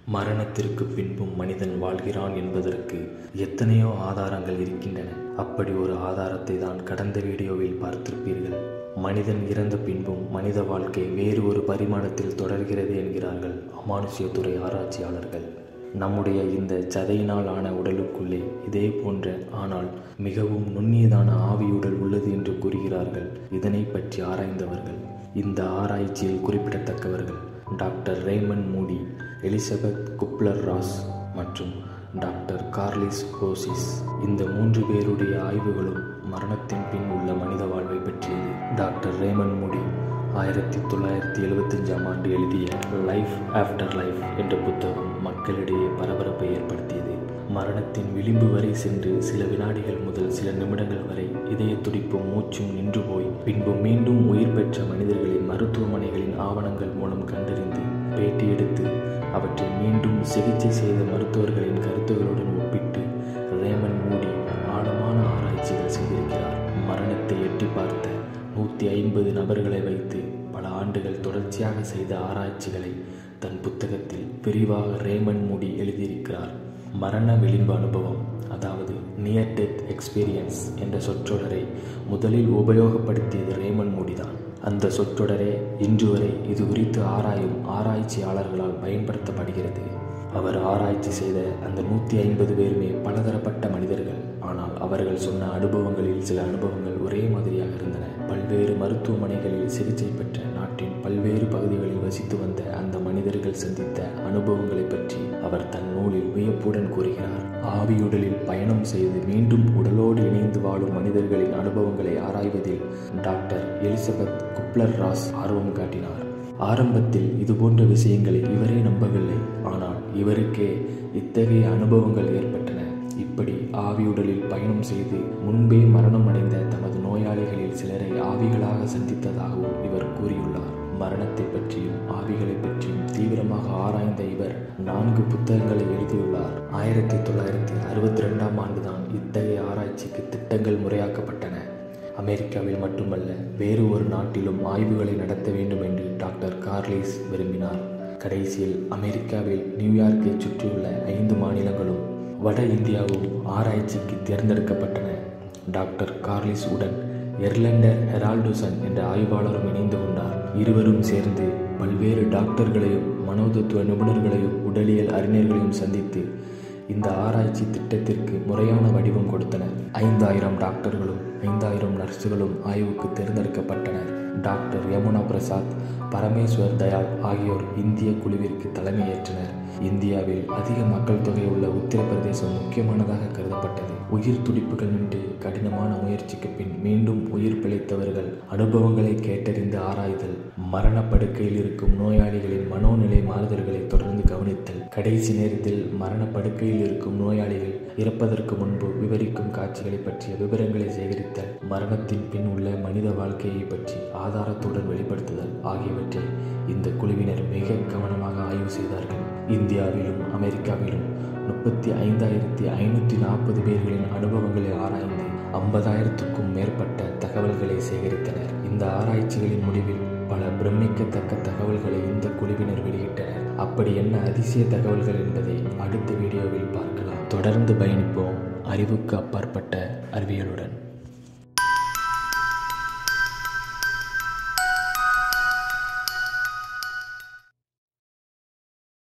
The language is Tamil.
மரணத்திற்கு பின்பும் மனிதன் வாழ்கிறான் என்பதற்கு எத்தனையோ ஆதாரங்கள் இருக்கின்றன அப்படி ஒரு ஆதாரத்தை தான் கடந்த வீடியோவில் பார்த்திருப்பீர்கள் மனிதன் இறந்த பின்பும் மனித வாழ்க்கை வேறு ஒரு பரிமாணத்தில் தொடர்கிறது என்கிறார்கள் அமானுஷ்யத்துறை ஆராய்ச்சியாளர்கள் நம்முடைய இந்த சதையினால் ஆன உடலுக்குள்ளே இதே போன்ற ஆனால் மிகவும் நுண்ணியதான ஆவியுடல் உள்ளது என்று கூறுகிறார்கள் இதனை பற்றி ஆராய்ந்தவர்கள் இந்த ஆராய்ச்சியில் குறிப்பிடத்தக்கவர்கள் doctor Raymond Moody Elizabeth Kubler Ross மற்றும் டாக்டர் கார்லிஸ் ஹோசிஸ் இந்த மூன்று பேருடைய ஆய்வுகளும் மரணத்தின் பின் உள்ள மனித வாழ்வை பற்றியது டாக்டர் ரேமன் மூடி ஆயிரத்தி தொள்ளாயிரத்தி எழுபத்தஞ்சாம் ஆண்டு எழுதிய லைஃப் ஆஃப்டர் லைஃப் என்ற புத்தகம் மக்களிடையே பரபரப்பை ஏற்படுத்தியது மரணத்தின் விளிம்பு வரை சென்று சில வினாடிகள் முதல் சில நிமிடங்கள் வரை இதய துடிப்பும் மூச்சும் நின்று போய் பின்பு மீண்டும் உயிர் பெற்ற மனிதர்களின் மருத்துவமனைகளின் ஆவணங்கள் மூலம் கண்டறிந்து பேட்டி எடுத்து அவற்றை மீண்டும் சிகிச்சை செய்த மருத்துவர்களின் கருத்துகளுடன் ஒப்பிட்டு ரேமன் மூடி ஆழமான ஆராய்ச்சிகள் செய்திருக்கிறார் மரணத்தை எட்டி பார்த்த நூற்றி ஐம்பது நபர்களை வைத்து பல ஆண்டுகள் தொடர்ச்சியாக செய்த ஆராய்ச்சிகளை தன் புத்தகத்தில் விரிவாக ரேமன் மூடி எழுதியிருக்கிறார் மரண விளிம்பு அனுபவம் அதாவது நியர் டெத் எக்ஸ்பீரியன்ஸ் என்ற சொற்றொடரை முதலில் உபயோகப்படுத்தியது ரேமன் மூடி தான் அந்த சொற்றொடரே இன்று வரை இது குறித்து ஆராயும் ஆராய்ச்சியாளர்களால் பயன்படுத்தப்படுகிறது அவர் ஆராய்ச்சி செய்த அந்த நூற்றி ஐம்பது பேருமே பலதரப்பட்ட மனிதர்கள் ஆனால் அவர்கள் சொன்ன அனுபவங்களில் சில அனுபவங்கள் ஒரே மாதிரியாக இருந்தன பல்வேறு மருத்துவமனைகளில் சிகிச்சை பெற்ற நாட்டின் பல்வேறு பகுதிகளில் வசித்து வந்த அந்த மனிதர்கள் சந்தித்த அனுபவங்களை பற்றி அவர் தன் நூலில் வியப்புடன் கூறுகிறார் ஆவியுடலில் பயணம் செய்து மீண்டும் உடலோடு இணைந்து வாழும் மனிதர்களின் அனுபவங்களை ஆராய்வதில் டாக்டர் எலிசபெத் குப்லர் ராஸ் ஆர்வம் காட்டினார் ஆரம்பத்தில் இதுபோன்ற விஷயங்களை இவரே நம்பவில்லை ஆனால் இவருக்கே இத்தகைய அனுபவங்கள் ஏற்பட்டன இப்படி ஆவியுடலில் பயணம் செய்து முன்பே மரணம் அடைந்த தமது நோயாளிகளில் சிலரை ஆவிகளாக சந்தித்ததாகவும் இவர் கூறியுள்ளார் மரணத்தை பற்றியும் ஆவிகளை பற்றியும் தீவிரமாக ஆராய்ந்த இவர் நான்கு புத்தகங்களை எழுதியுள்ளார் ஆயிரத்தி தொள்ளாயிரத்தி அறுபத்தி ரெண்டாம் ஆண்டுதான் இத்தகைய ஆராய்ச்சிக்கு திட்டங்கள் முறையாக்கப்பட்டன அமெரிக்காவில் மட்டுமல்ல வேறு ஒரு நாட்டிலும் ஆய்வுகளை நடத்த வேண்டும் என்று டாக்டர் கார்லிஸ் விரும்பினார் கடைசியில் அமெரிக்காவில் நியூயார்க்கை சுற்றியுள்ள ஐந்து மாநிலங்களும் வட இந்தியாவும் ஆராய்ச்சிக்கு தேர்ந்தெடுக்கப்பட்டன டாக்டர் கார்லிஸ் உடன் எர்லண்டர் ஹெரால்டுசன் என்ற ஆய்வாளரும் இணைந்து கொண்டார் இருவரும் சேர்ந்து பல்வேறு டாக்டர்களையும் மனோதத்துவ நிபுணர்களையும் உடலியல் அறிஞர்களையும் சந்தித்து இந்த ஆராய்ச்சி திட்டத்திற்கு முறையான வடிவம் கொடுத்தனர் ஐந்தாயிரம் டாக்டர்களும் ஐந்தாயிரம் நர்சுகளும் ஆய்வுக்கு தேர்ந்தெடுக்கப்பட்டனர் டாக்டர் யமுனா பிரசாத் பரமேஸ்வர் தயாள் ஆகியோர் இந்திய குழுவிற்கு தலைமையேற்றனர் இந்தியாவில் அதிக மக்கள் தொகை உள்ள உத்தரப்பிரதேசம் முக்கியமானதாக கருதப்பட்டது உயிர் துடிப்புகள் நின்று கடினமான முயற்சிக்கு பின் மீண்டும் உயிர் பிழைத்தவர்கள் அனுபவங்களை கேட்டறிந்து ஆராய்தல் மரணப்படுக்கையில் இருக்கும் நோயாளிகளின் மனோநிலை மாறுதல்களை தொடர்ந்து கவனித்தல் கடைசி நேரத்தில் மரணப்படுக்கையில் இருக்கும் நோயாளிகள் இறப்பதற்கு முன்பு விவரிக்கும் காட்சிகளை பற்றிய விவரங்களை சேகரித்தல் மரணத்தின் பின் உள்ள மனித வாழ்க்கையை பற்றி ஆதாரத்துடன் வெளிப்படுத்துதல் ஆகியவற்றை இந்த குழுவினர் மிக கவனமாக ஆய்வு செய்தார்கள் இந்தியாவிலும் அமெரிக்காவிலும் முப்பத்தி ஐந்தாயிரத்தி ஐநூற்றி நாற்பது பேர்களின் அனுபவங்களை ஆராய்ந்து ஐம்பதாயிரத்துக்கும் மேற்பட்ட தகவல்களை சேகரித்தனர் இந்த ஆராய்ச்சிகளின் முடிவில் பல பிரமிக்கத்தக்க தகவல்களை இந்த குழுவினர் வெளியிட்டனர் அப்படி என்ன அதிசய தகவல்கள் என்பதை அடுத்த வீடியோவில் பார்க்கலாம் தொடர்ந்து பயணிப்போம் அறிவுக்கு அப்பாற்பட்ட அறிவியலுடன்